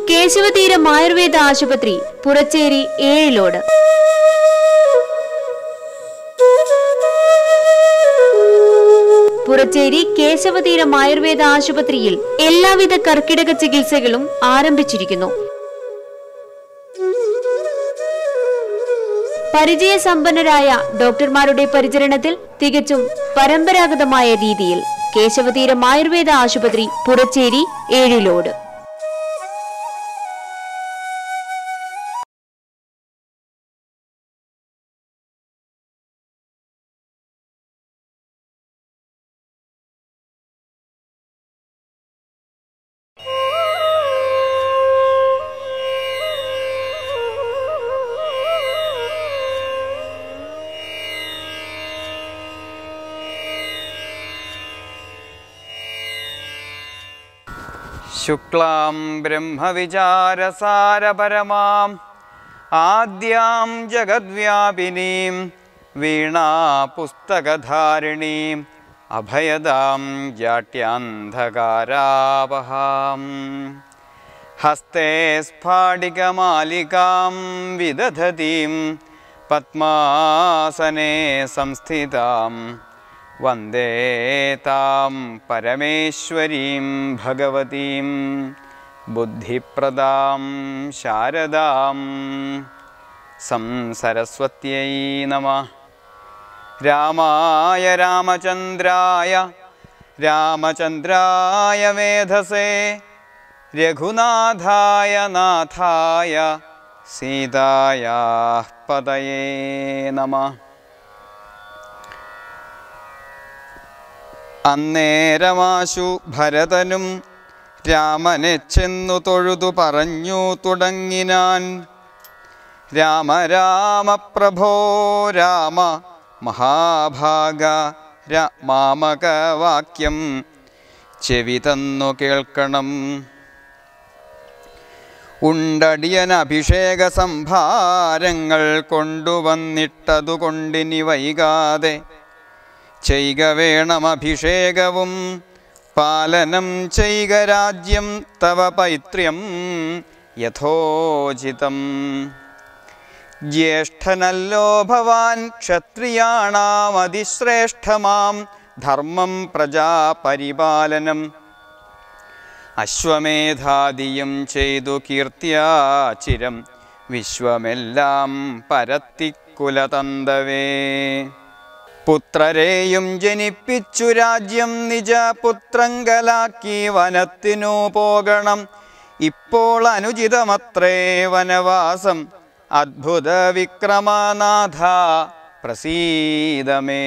കേശവതീരം ആയുർവേദ ആശുപത്രി പുറച്ചേരി ഏഴിലോട് പുറച്ചേരി കേശവതീരം ആയുർവേദ ആശുപത്രിയിൽ എല്ലാവിധ കർക്കിടക ചികിത്സകളും ആരംഭിച്ചിരിക്കുന്നു പരിചയസമ്പന്നരായ ഡോക്ടർമാരുടെ പരിചരണത്തിൽ തികച്ചും പരമ്പരാഗതമായ രീതിയിൽ കേശവതീരം ആയുർവേദ ആശുപത്രി പുറച്ചേരി ഏഴിലോട് ശുക്ലാം ബ്രഹ്മവിചാരസാരപരമാം ആദ്യാം ജഗദ്വ്യാപിനീം വീണാപുസ്തകധാരിണീം അഭയദാം ജാട്യാന്ധകാരാവഹാം ഹസ്തേ സ്ഫാടികമാലികാം വിദധതീം പത്മാസനെ സംസ്ഥിതാം വന്ദേ താം പരമേശ്വരീം ഭഗവതീം ബുദ്ധിപ്രദാം ശാരദാം സംസരസ്വത്यै നമ രാമായ രാമചന്ദ്രായ രാമചന്ദ്രായ വേധസേ രഘുനാഥായ നാഥായ സീതായാ പതയേ നമഃ അന്നേരമാശു ഭരതനും രാമനെ ചെന്നു തൊഴുതു പറഞ്ഞു തുടങ്ങിനാൻ രാമ രാമ പ്രഭോ രാമ മഹാഭാഗ മാമകവാക്യം ചെവി തന്നു കേൾക്കണം ഉണ്ടടിയൻ അഭിഷേക സംഭാരങ്ങൾ കൊണ്ടുവന്നിട്ടതുകൊണ്ടിനി വൈകാതെ ചെയ്ക വേണം അഭിഷേകവും പാലനം ചെയ്ക രാജ്യം തവ പൈത്ര്യം യഥോചിതം ജ്യേഷ്ഠനല്ലോ ഭവാൻ ക്ഷത്രിയാണാമതിശ്രേഷ്ഠമാം ധർമ്മം പ്രജാപരിപാലനം അശ്വമേധാദിയും ചെയ്തു കീർത്തിയാചിരം വിശ്വമെല്ലാം പരത്തിക്കുലതന്തവേ പുത്രരെയും ജനിപ്പിച്ചു രാജ്യം നിജ പുത്രങ്കലാക്കി വനത്തിനു പോകണം ഇപ്പോൾ അനുചിതമത്രേ വനവാസം അദ്ഭുത വിക്രമനാഥ പ്രസീതമേ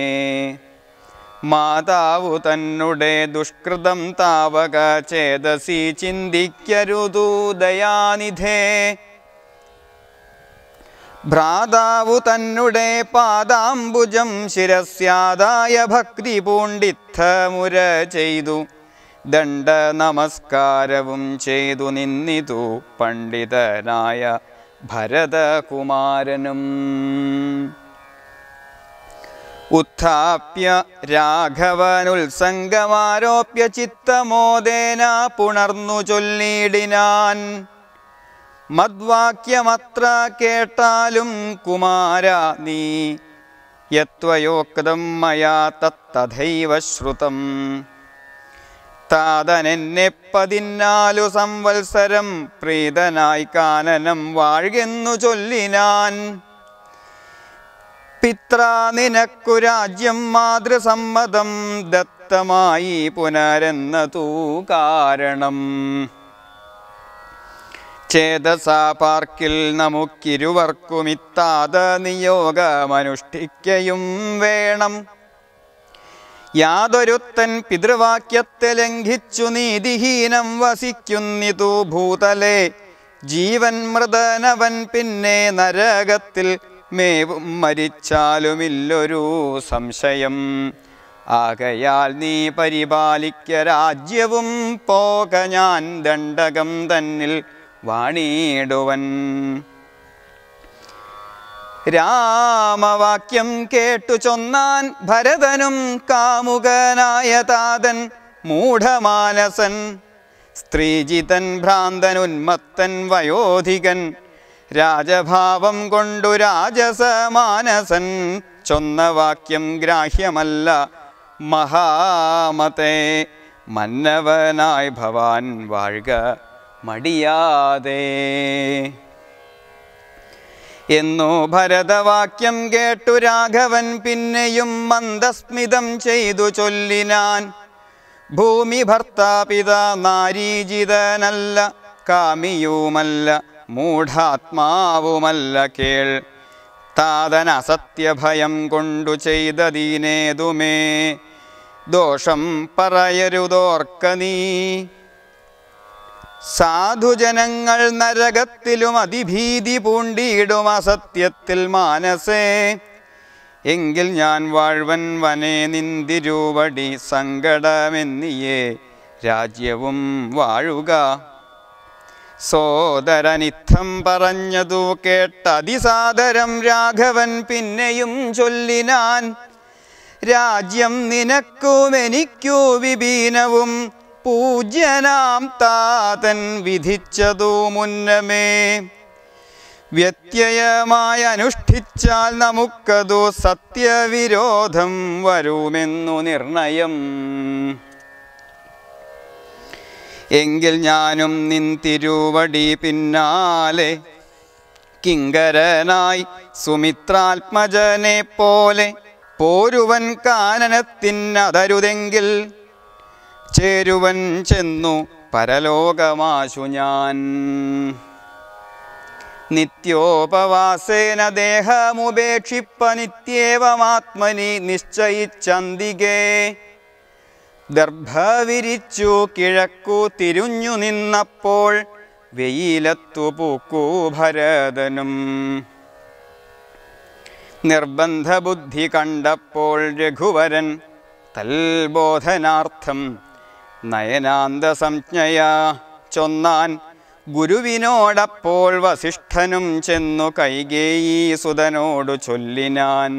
മാതാവു തന്നെ ദുഷ്കൃതം താവക ചേതസി ചിന്തിക്കരുതു ദയാനിധേ ഭ്രാതാവു തന്നെ പാദാംബുജം ശിരസ്യാദായ ഭക്തി പൂണ്ടിത്തമുര ചെയ്തു ദണ്ഡ നമസ്കാരവും ചെയ്തു നിന്നിതു പണ്ഡിതനായ ഭരതകുമാരനും ഉത്ഥാപ്യ രാഘവനുത്സംഗമാരോപ്യ ചിത്തമോദേന പുണർന്നു ചൊല്ലിടിനാൻ മദ്വാക്യമത്ര കേട്ടാലും കുമാര നീ യത്വയോക്തം മയാ തത്തഥൈവ ശ്രുതം താതനെന്നെ പതിനാലു സംവത്സരം പ്രീതനായി കാനനം വാഴ്കെന്നു ചൊല്ലിനാൻ പിത്ര നിനക്കു രാജ്യം മാതൃസമ്മതം ദത്തമായി പുനരെന്നതൂ കാരണം ചേതസാ പാർക്കിൽ നമുക്കിരുവർക്കുമിത്താത നിയോഗമനുഷ്ഠിക്കയും വേണം യാതൊരുത്തൻ പിതൃവാക്യത്തെ ലംഘിച്ചു നീതിഹീനം വസിക്കുന്നിതു ഭൂതലെ ജീവൻ മൃതനവൻ പിന്നെ നരകത്തിൽ മേവും മരിച്ചാലുമില്ലൊരു സംശയം ആകയാൽ നീ പരിപാലിക്ക രാജ്യവും പോക ഞാൻ ദണ്ഡകം തന്നിൽ വാണിടുവൻ രാമവാക്യം കേട്ടു ചൊന്നാൻ ഭരതനും കാമുകനായ താതൻ മൂഢമാനസൻ സ്ത്രീജിതൻ ഭ്രാന്തനുന്മത്തൻ വയോധികൻ രാജഭാവം കൊണ്ടു രാജസമാനസൻ ചൊന്ന വാക്യം ഗ്രാഹ്യമല്ല മഹാമതേ മന്നവനായി ഭവാൻ വാഴുക മടിയാതെ എന്നു ഭരതവാക്യം കേട്ടു രാഘവൻ പിന്നെയും മന്ദസ്മിതം ചെയ്തു ചൊല്ലിനാൻ ഭൂമി ഭർത്താപിത നാരീജിതനല്ല കാമിയുമല്ല മൂഢാത്മാവുമല്ല കേൾ താതൻ അസത്യഭയം കൊണ്ടു ചെയ്തതീനേതുമേ ദോഷം പറയരുതോർക്ക നീ സാധുജനങ്ങൾ നരകത്തിലും അതിഭീതി പൂണ്ടിയിടും അസത്യത്തിൽ മാനസേ എങ്കിൽ ഞാൻ വാഴ്വൻ വനേ നിന്തിരൂവടി സങ്കടമെന്നിയേ രാജ്യവും വാഴുക സോദരനിത്തം പറഞ്ഞതു കേട്ടതിസാദരം രാഘവൻ പിന്നെയും ചൊല്ലിനാൻ രാജ്യം നിനക്കും എനിക്കു വിപീനവും പൂജ്യനാം താതൻ വിധിച്ചതു മുന്നമേ വ്യത്യയമായി അനുഷ്ഠിച്ചാൽ നമുക്കതു സത്യവിരോധം വരുമെന്നു നിർണയം എങ്കിൽ ഞാനും നിൻ തിരുവടി പിന്നാലെ കിങ്കരനായി സുമിത്രാത്മജനെ പോലെ പോരുവൻ കാനനത്തിനതരുതെങ്കിൽ ചേരുവൻ ചെന്നു പരലോകമാശു ഞാൻ നിത്യോപവാസേന ദേഹമുപേക്ഷിപ്പ നിത്യേവമാത്മനി നിശ്ചയിച്ചന്തികേ ദർഭ വിരിച്ചു കിഴക്കു തിരിഞ്ഞു നിന്നപ്പോൾ വെയിലത്തു പൂക്കൂ ഭരതനും നിർബന്ധ ബുദ്ധി കണ്ടപ്പോൾ രഘുവരൻ തൽബോധനാർത്ഥം നയനാന്ത സംജ്ഞയാ ചൊന്നാൻ ഗുരുവിനോടപ്പോൾ വസിഷ്ഠനും ചെന്നു കൈകേയി സുതനോടു ചൊല്ലിനാൻ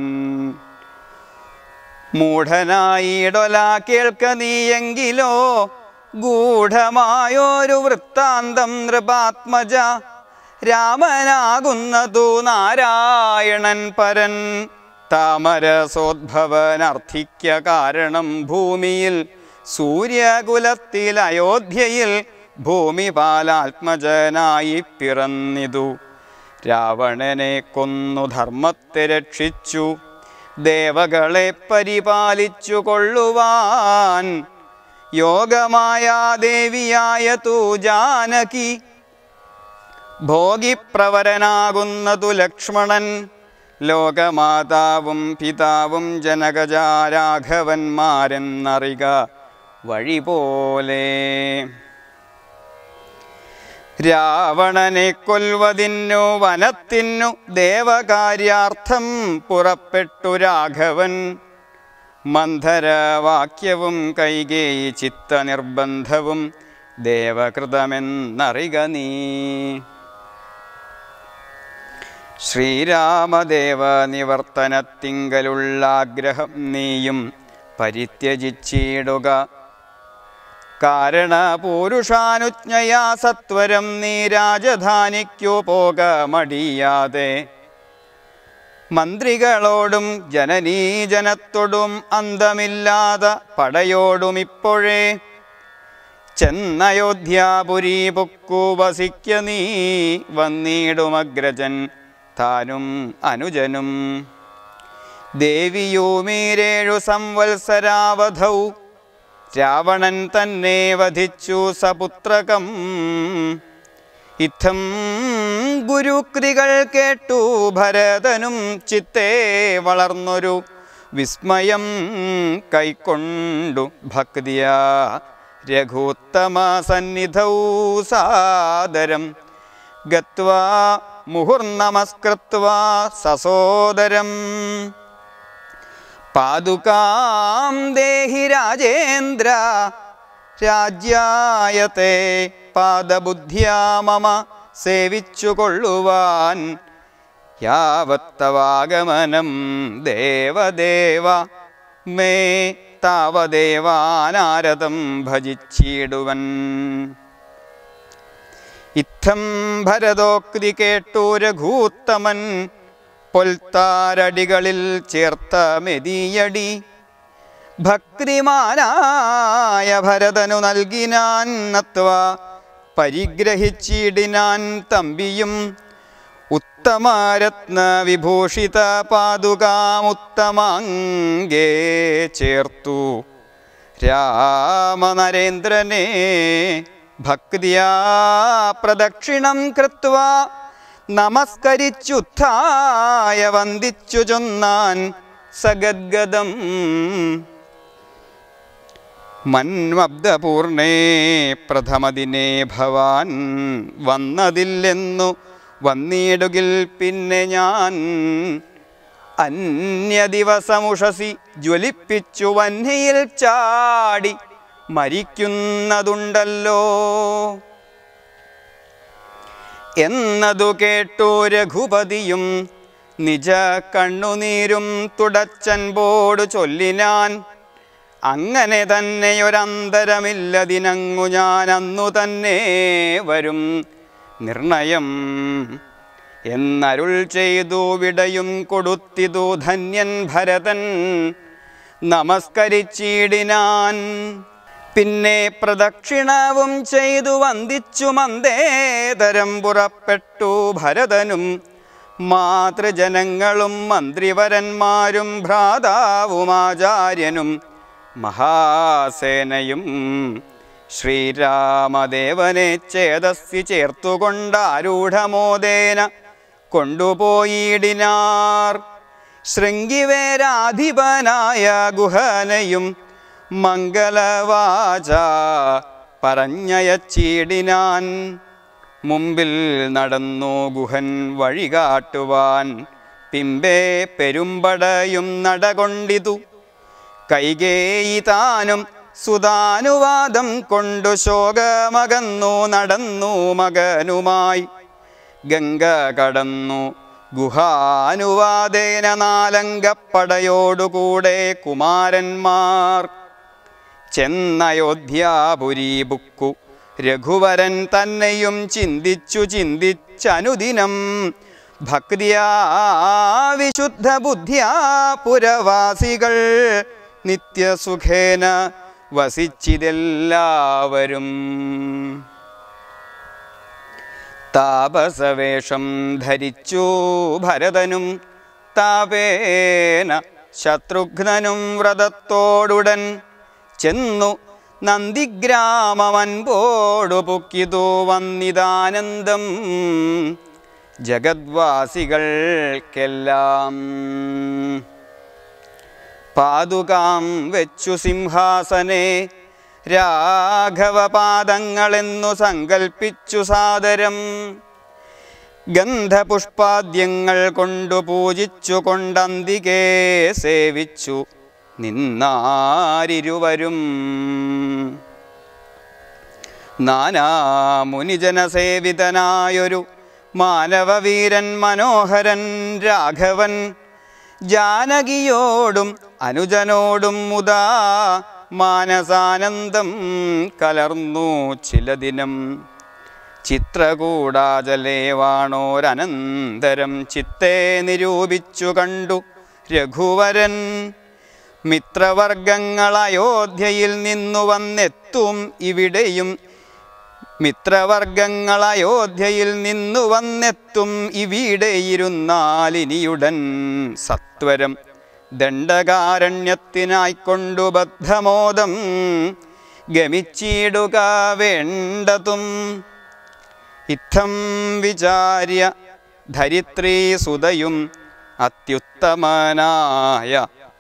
മൂഢനായിടൊല കേൾക്ക നീയെങ്കിലോ ഗൂഢമായൊരു വൃത്താന്തം നൃപാത്മജ രാമനാകുന്നതു നാരായണൻ പരൻ താമരസോദ്ഭവനർത്ഥിക്ക കാരണം ഭൂമിയിൽ സൂര്യകുലത്തിൽ അയോധ്യയിൽ ഭൂമിപാലാത്മജനായി പിറന്നിതു രാവണനെ കൊന്നു ധർമ്മത്തെ രക്ഷിച്ചു ദേവകളെ പരിപാലിച്ചു കൊള്ളുവാൻ യോഗമായ ദേവിയായ തൂ ജാനകി ഭോഗിപ്രവരനാകുന്നതു ലക്ഷ്മണൻ ലോകമാതാവും പിതാവും ജനകജാരാഘവന്മാരെന്നറിക വഴി പോലെ രാവണനെ കൊൽവതിന്നു വനത്തിനു ദേവകാര്യാർത്ഥം പുറപ്പെട്ടു രാഘവൻ മന്ധരവാക്യവും കൈകേയി ചിത്തനിർബന്ധവും ദേവകൃതമെന്നറിക നീ ശ്രീരാമദേവ നിവർത്തനത്തിങ്കലുള്ള ആഗ്രഹം നീയും പരിത്യജിച്ചിടുക കാരണ പൂരുഷാനുജ്ഞയാ സത്വരം നീ രാജധാനിക്കു പോക മടിയാതെ മന്ത്രികളോടും ജനനീജനത്തോടും അന്തമില്ലാതെ പടയോടും ഇപ്പോഴേ ചെന്നയോധ്യാപുരി പൊക്കു വസിക്ക നീ വന്നിടുമഗ്രജൻ താനും അനുജനും ദേവിയൂമീരേഴു സംവത്സരാവധൗ രാവണൻ തന്നെ വധിച്ചു സപുത്രകം ഇത്തം ഗുരുക്രികൾ കേട്ടു ഭരതനും ചിത്തേ വളർന്നൊരു വിസ്മയം കൈക്കൊണ്ടു ഭക്തിയാ രഘുത്തമ സന്നിധൗ സാദരം ഗത്വാ മുഹുർനമസ്കൃത്വാ സസോദരം പാതുകാം ദേഹി രാജേന്ദ്ര രാജ്യായത്തെ പാദബുദ്ധ്യാ മമ സേവിച്ചു കൊള്ളുവാൻ യാവത്തവാഗമനം ദേവദേവ മേ താവദേവാനാരതം ഭജിച്ചിടുവൻ ഇത്തം ഭരതോക്തി കേട്ടു രഘൂത്തമൻ പൊൽത്താരടികളിൽ ചേർത്ത മെതിയടി ഭക്തിമാനായ ഭരതനു നൽകിനാൻ നത്വ പരിഗ്രഹിച്ചിടിനാൻ തമ്പിയും ഉത്തമരത്ന വിഭൂഷിത പാതുകാമുത്തമാങ്കേ ചേർത്തു രാമനരേന്ദ്രനെ ഭക്തിയാ പ്രദക്ഷിണം കൃത്വ നമസ്കരിച്ചുത്ഥായ വന്ദിച്ചു ചൊന്നാൻ സഗദ്ഗദം മന്വബ്ദപൂർണേ പ്രഥമദിനേ ഭവാൻ വന്നതില്ലെന്നു വന്നിടുകിൽ പിന്നെ ഞാൻ അന്യദിവസമുഷസി ജ്വലിപ്പിച്ചു വന്യയിൽ ചാടി മരിക്കുന്നതുണ്ടല്ലോ എന്നതു കേട്ടു രഘുപതിയും നിജ കണ്ണുനീരും തുടച്ചൻപോടു ചൊല്ലിനാൻ അങ്ങനെ തന്നെയൊരന്തരമില്ലതിനങ്ങു ഞാൻ അന്നു തന്നെ വരും നിർണയം എന്നരുൾ ചെയ്തു വിടയും കൊടുത്തിതു ധന്യൻ ഭരതൻ നമസ്കരിച്ചിടിനാൻ പിന്നെ പ്രദക്ഷിണവും ചെയ്തു വന്ദിച്ചു മന്ദേതരം പുറപ്പെട്ടു ഭരതനും മാതൃജനങ്ങളും മന്ത്രിവരന്മാരും ഭ്രാതാവുമാചാര്യനും മഹാസേനയും ശ്രീരാമദേവനെ ചേതസ്സി ചേർത്തുകൊണ്ടാരൂഢമോദേന കൊണ്ടുപോയിടിനാർ ശൃംഗിവേരാധിപനായ ഗുഹനയും മംഗളവാച പറഞ്ഞയച്ചിടിനാൻ മുമ്പിൽ നടന്നു ഗുഹൻ വഴികാട്ടുവാൻ പിമ്പേ പെരുമ്പടയും നടകൊണ്ടിതു കൈകേയി താനും സുതാനുവാദം കൊണ്ടു ശോകമകന്നു നടന്നു മകനുമായി ഗംഗ കടന്നു ഗുഹാനുവാദേന നാലങ്കപ്പടയോടുകൂടെ കുമാരന്മാർ ചെന്നയോധ്യാപുരി ബുക്കു രഘുവരൻ തന്നെയും ചിന്തിച്ചു ചിന്തിച്ചനുദിനം ഭക്തിയാ വിശുദ്ധ ബുദ്ധ്യാ പുരവാസികൾ നിത്യസുഖേന വസിച്ചിതെല്ലാവരും താപസവേഷം ധരിച്ചു ഭരതനും താപേന ശത്രുഘ്നനും വ്രതത്തോടുടൻ ചെന്നു നന്ദിഗ്രാമമൻപോടു പൊക്കിതു വന്നിതാനന്ദം ജഗദ്വാസികൾക്കെല്ലാം പാതുകാം വെച്ചു സിംഹാസനെ രാഘവപാദങ്ങളെന്നു സങ്കൽപ്പിച്ചു സാദരം ഗന്ധപുഷ്പാദ്യങ്ങൾ കൊണ്ടു പൂജിച്ചു കൊണ്ടന്തികേ സേവിച്ചു നിന്നാരിരുവരും നാനാമുനിജനസേവിതനായൊരു മാനവവീരൻ മനോഹരൻ രാഘവൻ ജാനകിയോടും അനുജനോടും മുതാ മാനസാനന്ദം കലർന്നു ചില ദിനം ചിത്രകൂടാചലേവാണോരനന്തരം ചിത്തെ നിരൂപിച്ചു കണ്ടു രഘുവരൻ മിത്രവർഗങ്ങൾ അയോധ്യയിൽ നിന്നു വന്നെത്തും ഇവിടെയും മിത്രവർഗങ്ങൾ അയോധ്യയിൽ നിന്നു വന്നെത്തും ഇവിടെയിരുന്നാലിനിയുടൻ സത്വരം ദണ്ഡകാരണ്യത്തിനായിക്കൊണ്ടു ബദ്ധമോദം ഗമിച്ചിടുക വേണ്ടതും ഇത്തം വിചാര്യ ധരിത്രീ സുതയും അത്യുത്തമനായ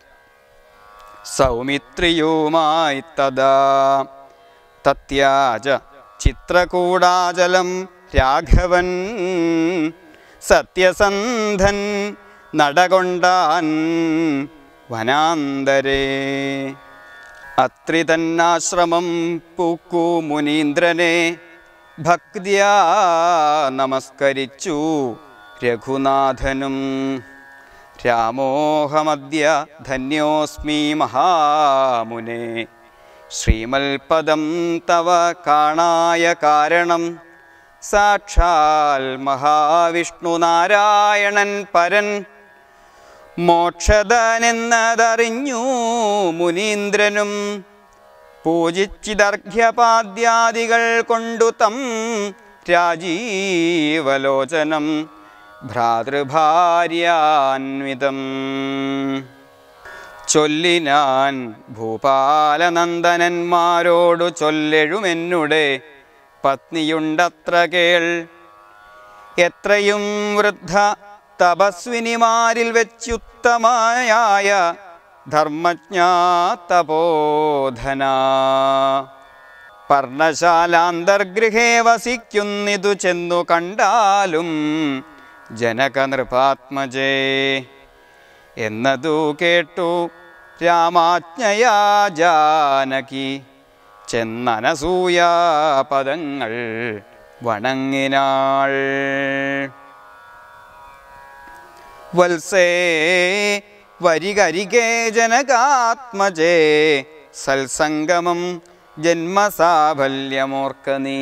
സൗമിത്രിയുമായി തഥാ തത്യാജ ചിത്രകൂടാചലം രാഘവൻ സത്യസന്ധൻ നടകൊണ്ടാൻ വനാന്തരേ അത്രി തന്നാശ്രമം പൂക്കു മുനീന്ദ്രനെ ഭക്തിയാ നമസ്കരിച്ചു രഘുനാഥനും രാമോഹമദ്യ ധന്യോസ്മി മഹാമുനെ ശ്രീമൽപദം തവ കാണായ കാരണം സാക്ഷാൽ മഹാവിഷ്ണു നാരായണൻ പരൻ മോക്ഷദനെന്നതറിഞ്ഞു മുനീന്ദ്രനും പൂജിച്ചിദർഘ്യപാദ്യാദികൾ കൊണ്ടു തം രാജീവലോചനം ഭ്രാതൃഭാര്യാന്വിതം ചൊല്ലിനാൻ ഭൂപാലനന്ദനന്മാരോടു ചൊല്ലെഴുമെന്നുടെ പത്നിയുണ്ടത്ര കേൾ എത്രയും വൃദ്ധ തപസ്വിനിമാരിൽ വെച്ചുത്തമായ ധർമ്മജ്ഞാതപോധന പർണശാലാന്തർഗൃഹേ വസിക്കുന്നിതു ചെന്നു കണ്ടാലും ജനകനൃപാത്മജേ എന്നതു കേട്ടു രാമാജ്ഞയാ ജാനകി ചെന്നനസൂയ പദങ്ങൾ വണങ്ങിനാൾ വത്സേ വരികരികേ ജനകാത്മജേ സൽസംഗമം ജന്മസാഫല്യമോർക്ക നീ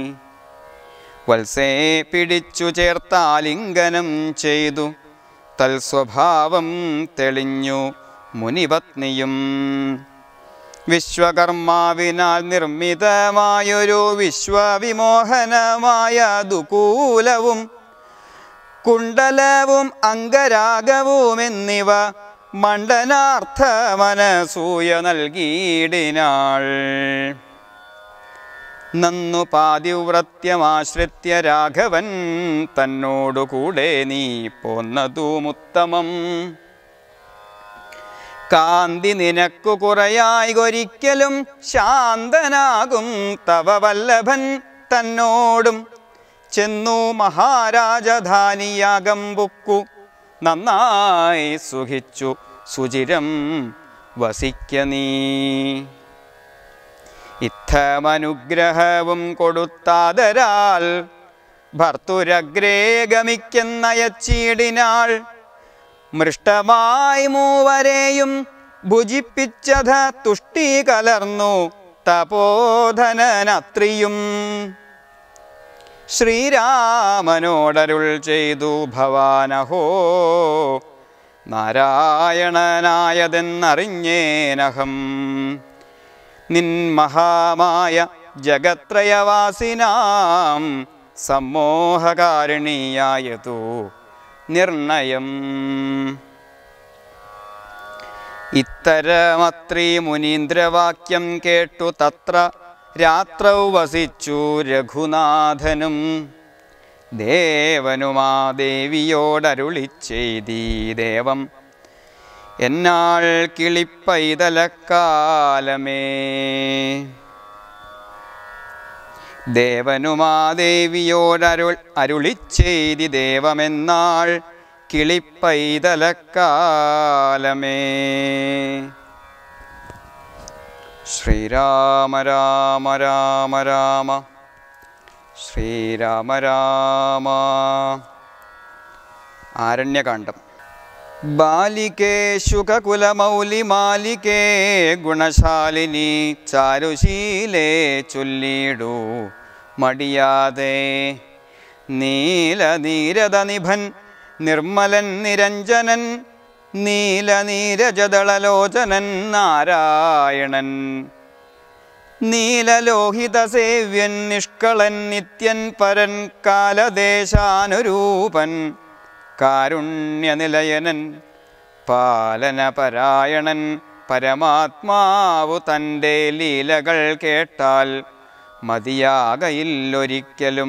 വത്സേ പിടിച്ചു ചേർത്താലിംഗനം ചെയ്തു തൽസ്വഭാവം തെളിഞ്ഞു മുനിപത്നിയും വിശ്വകർമാവിനാൽ നിർമ്മിതമായൊരു വിശ്വവിമോഹനമായ ദുകൂലവും കുണ്ടലവും അംഗരാഗവും എന്നിവ മണ്ഡനാർത്ഥ മനസൂയ നൽകിയിടിനാൾ നന്നു പാതിവ്രത്യമാശ്രിത്യ രാഘവൻ തന്നോടുകൂടെ നീ പോന്നതുമുത്തമം കാന്തി നിനക്കു കുറയായി ഒരിക്കലും ശാന്തനാകും തവ വല്ലഭൻ തന്നോടും ചെന്നു മഹാരാജധാനിയാകം പുക്കു നന്നായി സുഖിച്ചു സുചിരം വസിക്ക നീ ഇത്തമനുഗ്രഹവും കൊടുത്താതരാൽ ഭർത്തുരഗ്രേ ഗമിക്കുന്നയച്ചീടിനാൾ മൃഷ്ടമായി മൂവരെയും ഭുജിപ്പിച്ചത തുഷ്ടി കലർന്നു തപോധനനത്രിയും ശ്രീരാമനോടരുൾ ചെയ്തു ഭവാനഹോ നാരായണനായതെന്നറിഞ്ഞേനഹം നിൻ മഹാമായ ജഗത്രയവാസിനാം സമ്മോഹകാരിണീയായതു നിർണയം ഇത്തരമത്രി മുനീന്ദ്രവാക്യം കേട്ടു തത്ര രാത്രൗ വസിച്ചു രഘുനാഥനും ദേവനുമാ ദേവിയോടരുളി ചെയ്തീ ദേവം എന്നാൾ കിളിപ്പൈതലക്കാലമേ ദേവനുമാദേവിയോടരുൾ അരുളിച്ചെയ്തി ദേവമെന്നാൾ കിളിപ്പൈതലക്കാലമേ ശ്രീരാമ രാമ രാമ രാമ ശ്രീരാമ രാമ ആരണ്യകാന്ഡം ബാലികേ ശുഖകുലമൗലിമാലികേ ഗുണശാലിനി ചാരുശീലേ ചൊല്ലിടൂ മടിയാതെ നീലനീരതനിഭൻ നിർമ്മലൻ നിരഞ്ജനൻ നീലനീരജദളലോചനൻ നാരായണൻ നീലലോഹിത സേവ്യൻ നിഷ്കളൻ നിത്യൻ പരൻ കാലദേശാനുരൂപൻ കാരുണ്യനിലയനൻ പാലനപരായണൻ പരമാത്മാവു തൻ്റെ ലീലകൾ കേട്ടാൽ മതിയാകയില്ലൊരിക്കലും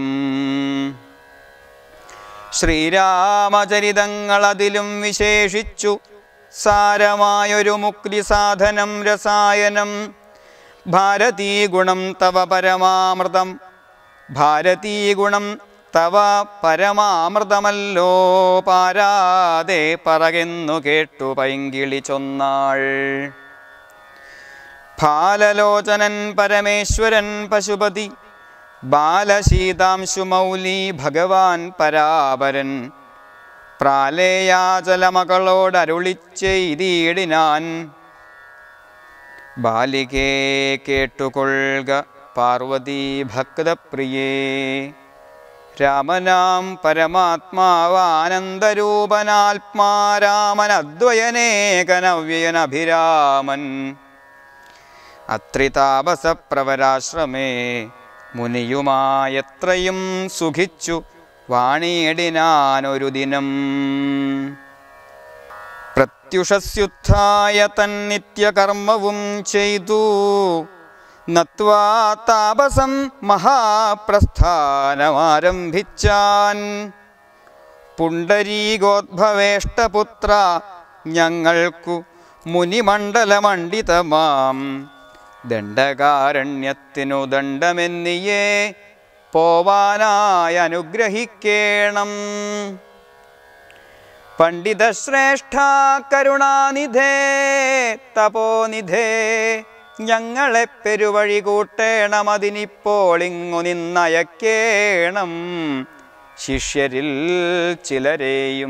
ശ്രീരാമചരിതങ്ങളതിലും വിശേഷിച്ചു സാരമായൊരു മുക്തി സാധനം രസായനം ഭാരതീ ഗുണം തവ പരമാമൃതം ഭാരതീ ഗുണം തവ പരമാമൃതമല്ലോ പാരാതെ പറകെന്നു കേട്ടു പൈങ്കിളി ചൊന്നാൾ ഫാലലോചനൻ പരമേശ്വരൻ പശുപതി ബാലശീതാംശുമൗലി ഭഗവാൻ പരാപരൻ പ്രാലേയാചലമകളോടരുളിച്ചെയ്തിയിടിനാൻ ബാലികേ കേട്ടുകൊള്ളുക പാർവതി ഭക്തപ്രിയേ രാമനാം പരമാത്മാവാനന്ദരൂപനാത്മാരാമനദ്വയനേകനവ്യയനഭിരാമൻ അത്രിതാപസപ്രവരാശ്രമേ മുനിയുമായെത്രയും സുഖിച്ചു വാണിയിടിനാനൊരു ദിനം പ്രത്യുഷസ്യുത്ഥായ തന്നിത്യകർമ്മവും ചെയ്തു നത്വാ താപസം മഹാപ്രസ്ഥാനമാരംഭിച്ചാൻ പുണ്ടരീകോദ്ഭവേഷ്ടപുത്ര ഞങ്ങൾക്കു മുനിമണ്ഡലമണ്ഡിതമാം ദണ്ഡകാരണ്യത്തിനു ദണ്ഡമെന്നിയേ പോവാനായി അനുഗ്രഹിക്കേണം പണ്ഡിതശ്രേഷ്ഠ കരുണാനിധേ തപോനിധേ ഞങ്ങളെ പെരുവഴി കൂട്ടേണമതിനിപ്പോൾ ഇങ്ങു നിന്നയക്കേണം ശിഷ്യരിൽ ചിലരെയും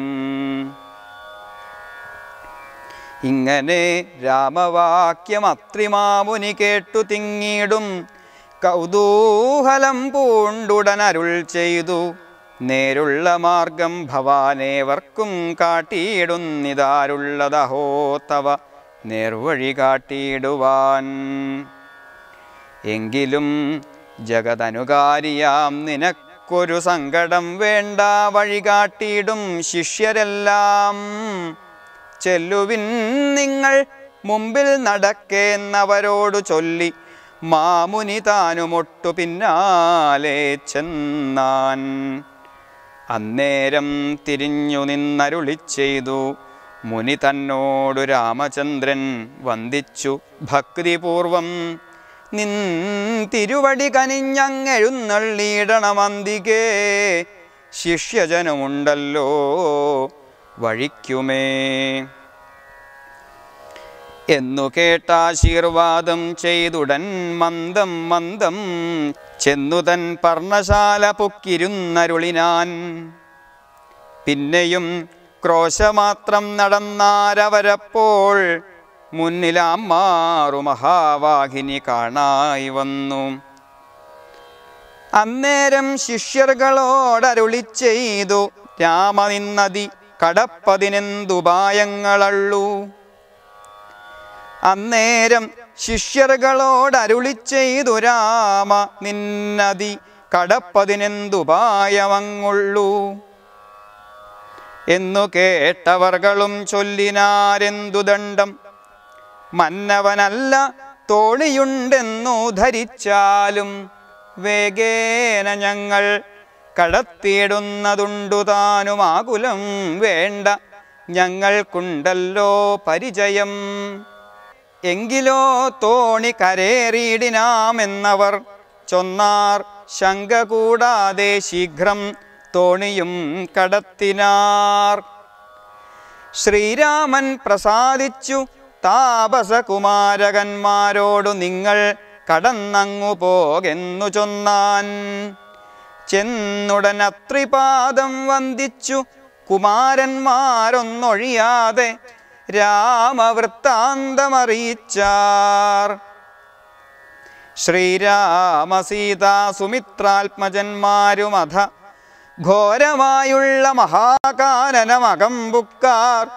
ഇങ്ങനെ രാമവാക്യം അത്രിമാമുനി കേട്ടു തിങ്ങിടും കൗതൂഹലം പൂണ്ടുടനരുൾ ചെയ്തു നേരുള്ള മാർഗം ഭവാനേവർക്കും കാട്ടിയിടുന്നിതാരുള്ളതഹോ തവ നേർവഴി കാട്ടിയിടുവാൻ എങ്കിലും ജഗതനുകാരിയാം നിനക്കൊരു സങ്കടം വേണ്ട വഴി കാട്ടിയിടും ശിഷ്യരെല്ലാം ചെല്ലുവിൻ നിങ്ങൾ മുമ്പിൽ നടക്കേന്നവരോടു ചൊല്ലി മാമുനി താനുമൊട്ടു പിന്നാലെ ചെന്നാൻ അന്നേരം തിരിഞ്ഞു നിന്നരുളി ചെയ്തു മുനി തന്നോടു രാമചന്ദ്രൻ വന്ദിച്ചു ഭക്തിപൂർവം നിൻ തിരുവടി കനിഞ്ഞങ്ങെഴുന്നള്ളിയിടണമന്തികേ ശിഷ്യജനമുണ്ടല്ലോ വഴിക്കുമേ എന്നു കേട്ടാശീർവാദം ചെയ്തുടൻ മന്ദം മന്ദം ചെന്നുതൻ പർണശാല പൊക്കിരുന്നരുളിനാൻ പിന്നെയും ക്രോശമാത്രം നടന്നാരവരപ്പോൾ മുന്നിലാം മാറു മഹാവാഹിനി കാണായി വന്നു അന്നേരം ശിഷ്യർകളോടരുളി ചെയ്തു രാമനിന്നതി കടപ്പതിനെന്തുപായങ്ങളള്ളൂ അന്നേരം ശിഷ്യർകളോടരുളി ചെയ്തു രാമ നിന്നതി കടപ്പതിനെന്തുപായമങ്ങുള്ളൂ എന്നു കേട്ടവർകളും ചൊല്ലിനാരെന്തു ദണ്ഡം മന്നവനല്ല തോണിയുണ്ടെന്നു ധരിച്ചാലും വേഗേന ഞങ്ങൾ കടത്തിയിടുന്നതുണ്ടു താനുമാകുലം വേണ്ട ഞങ്ങൾക്കുണ്ടല്ലോ പരിചയം എങ്കിലോ തോണി കരേറിയിടിനാമെന്നവർ ചൊന്നാർ ശങ്ക കൂടാതെ ശീഘ്രം തോണിയും കടത്തിനാർ ശ്രീരാമൻ പ്രസാദിച്ചു താപസകുമാരകന്മാരോടു നിങ്ങൾ കടന്നങ്ങു പോകെന്നു ചൊന്നാൻ ചെന്നുടൻ അത്രിപാദം വന്ദിച്ചു കുമാരന്മാരൊന്നൊഴിയാതെ രാമവൃത്താന്തമറിയിച്ചാർ ശ്രീരാമസീതാ സുമിത്രാത്മജന്മാരുമധ ഘോരമായുള്ള മഹാകാനനമകമ്പുക്കാർ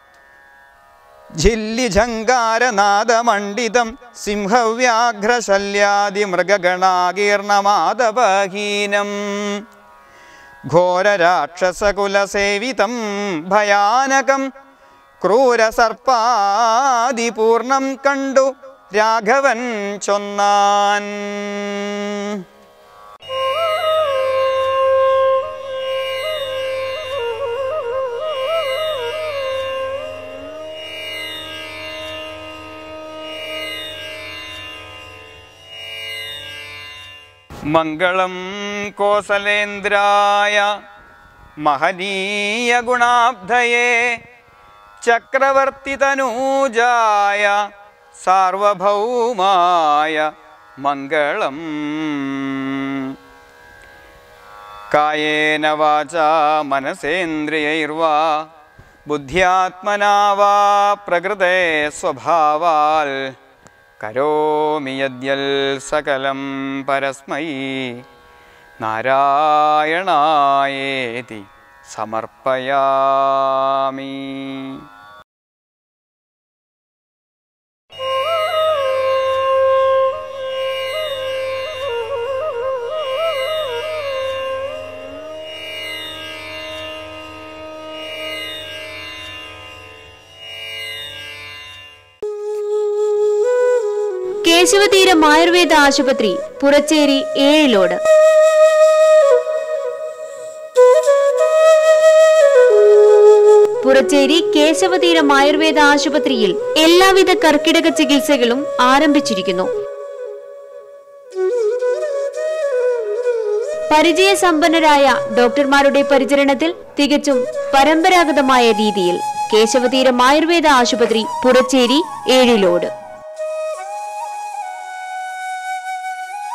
ഝില്ലിഝങ്കാരനാദമണ്ഡിതം സിംഹവ്യാഘ്രശല്യാദി മൃഗഗണാകീർണമാദപഹീനം ഘോരരാക്ഷസകുലസേവിതം ഭയാനകം ക്രൂരസർപ്പാദിപൂർണം കണ്ടു രാഘവൻ ചൊന്നാൻ മംഗളം കോസലേന്ദ്രായ മഹനീയ ഗുണാബ്ധയേ ചക്രവർത്തിതനൂജായ സാർവഭൗമായ മംഗളം കായേന വാചാ മനസേന്ദ്രിയൈർവാ ബുദ്ധ്യാത്മനാ വാ പ്രകൃതേ സ്വഭാവാൽ കരോമി യദ്യൽ സകലം പരസ്മൈ നാരായണായേതി സമർപ്പയാമി കേശവതീരം ആയുർവേദ ആശുപത്രി പുറച്ചേരി ഏഴിലോട് പുറച്ചേരി കേശവതീരം ആയുർവേദ ആശുപത്രിയിൽ എല്ലാവിധ കർക്കിടക ചികിത്സകളും ആരംഭിച്ചിരിക്കുന്നു പരിചയസമ്പന്നരായ ഡോക്ടർമാരുടെ പരിചരണത്തിൽ തികച്ചും പരമ്പരാഗതമായ രീതിയിൽ കേശവതീരം ആയുർവേദ ആശുപത്രി പുറച്ചേരി ഏഴിലോട്